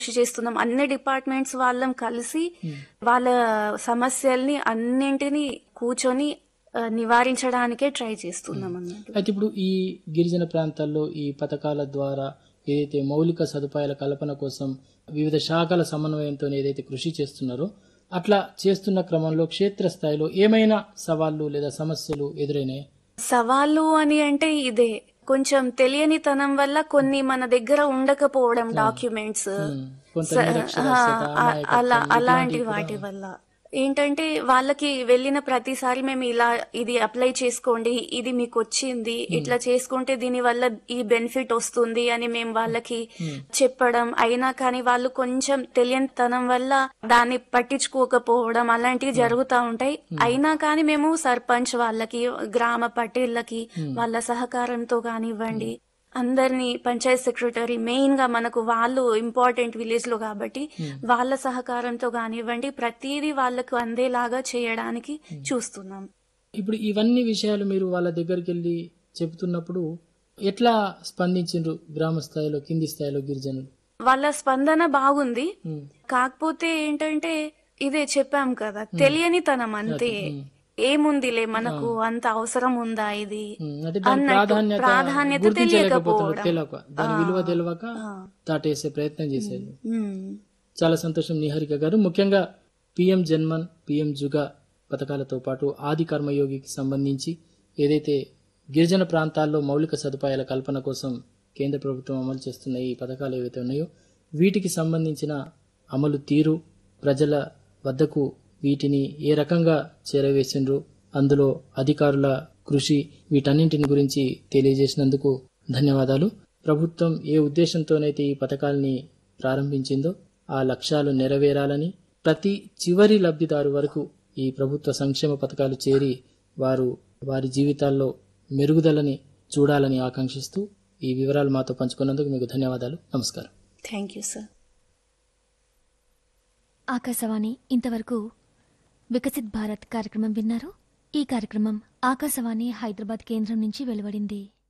కృషి చేస్తున్నాం అన్ని డిపార్ట్మెంట్స్ వాళ్ళం కలిసి వాళ్ళ సమస్యల్ని అన్నింటినీ కూర్చొని ఆ, నివారించడానికే ట్రై చేస్తున్నాం అన్నట్టు అయితే ఇప్పుడు ఈ గిరిజన ప్రాంతాల్లో ఈ పథకాల ద్వారా ఏదైతే మౌలిక సదుపాయాల కల్పన కోసం వివిధ శాఖల సమన్వయంతో ఏదైతే కృషి చేస్తున్నారో అట్లా చేస్తున్న క్రమంలో క్షేత్రస్థాయిలో ఏమైనా సవాళ్లు లేదా సమస్యలు ఎదురైనాయి సవాళ్ళు అని అంటే ఇదే కొంచెం తెలియనితనం వల్ల కొన్ని మన దగ్గర ఉండకపోవడం డాక్యుమెంట్స్ కొంత స- నిరక్షరాస్యత, ఆ, ఆ, అలా అమాయకత్వం, అలాంటి ఇట్లాంటివి వాటి వల్ల ఏంటంటే వాళ్ళకి వెళ్ళిన ప్రతిసారి మేము ఇలా ఇది అప్లై చేసుకోండి ఇది మీకు వచ్చింది ఇట్లా చేసుకుంటే దీని వల్ల ఈ బెనిఫిట్ వస్తుంది అని మేము వాళ్ళకి చెప్పడం అయినా కానీ వాళ్ళు కొంచెం తెలియనితనం వల్ల దాన్ని పట్టించుకోకపోవడం అలాంటివి జరుగుతూ ఉంటాయి అయినా కానీ మేము సర్పంచ్ వాళ్ళకి గ్రామ పటేళ్ళకి వాళ్ళ సహకారంతో కానివ్వండి అందరినీ పంచాయత్ సెక్రటరీ మెయిన్ గా మనకు వాళ్ళు ఇంపార్టెంట్ విలేజ్ లో కాబట్టి వాళ్ళ సహకారంతో కానివ్వండి ప్రతిదీ వాళ్ళకు అందేలాగా చేయడానికి చూస్తున్నాం ఇప్పుడు ఇవన్నీ విషయాలు మీరు వాళ్ళ దగ్గరికి వెళ్ళి చెబుతున్నప్పుడు ఎట్లా స్పందించిండ్రు గ్రామ స్థాయిలో కింది స్థాయిలో గిరిజనులు వాళ్ళ స్పందన బాగుంది ఉమ్, కాకపోతే ఏంటంటే ఇదే చెప్పాం కదా తెలియనితనం అంతే ఏముందిలే మనకు అంత అవసరం ఉందా ఇది ఉమ్, అంటే దాని అన్నట్టు ప్రాధాన్యత ప్రాధాన్యత గుర్తించలేకపోతున్నారు తెలియకపోవడం. తెలియక దాని విలువ తెలియక దాటేసే ప్రయత్నం చేసేది చాలా సంతోషం నిహారిక గారు ముఖ్యంగా పిఎం జన్మన్ పిఎం జుగా పథకాలతో పాటు ఆది కర్మయోగికి సంబంధించి ఏదైతే గిరిజన ప్రాంతాల్లో మౌలిక సదుపాయాల కల్పన కోసం కేంద్ర ప్రభుత్వం అమలు చేస్తున్న ఈ పథకాలు ఏవైతే ఉన్నాయో వీటికి సంబంధించిన అమలు తీరు ప్రజల వద్దకు వీటిని ఏ రకంగా చేరవేసిండ్రు అందులో అధికారుల కృషి వీటన్నింటిని గురించి తెలియజేసినందుకు ధన్యవాదాలు ప్రభుత్వం ఏ ఉద్దేశంతోనైతే ఈ పథకాల్ని ప్రారంభించిందో ఆ లక్ష్యాలు నెరవేరాలని ప్రతి చివరి లబ్ధిదారు వరకు ఈ ప్రభుత్వ సంక్షేమ పథకాలు చేరి వారు వారి జీవితాల్లో మెరుగుదలని చూడాలని ఆకాంక్షిస్తూ ఈ వివరాలు మాతో పంచుకున్నందుకు మీకు ధన్యవాదాలు నమస్కారం థ్యాంక్ యూ సార్ ఆకాశవాణి ఇంతవరకు వికసిత్ భారత్ కార్యక్రమం విన్నారు ఈ కార్యక్రమం ఆకాశవాణి హైదరాబాద్ కేంద్రం నుంచి వెలువడింది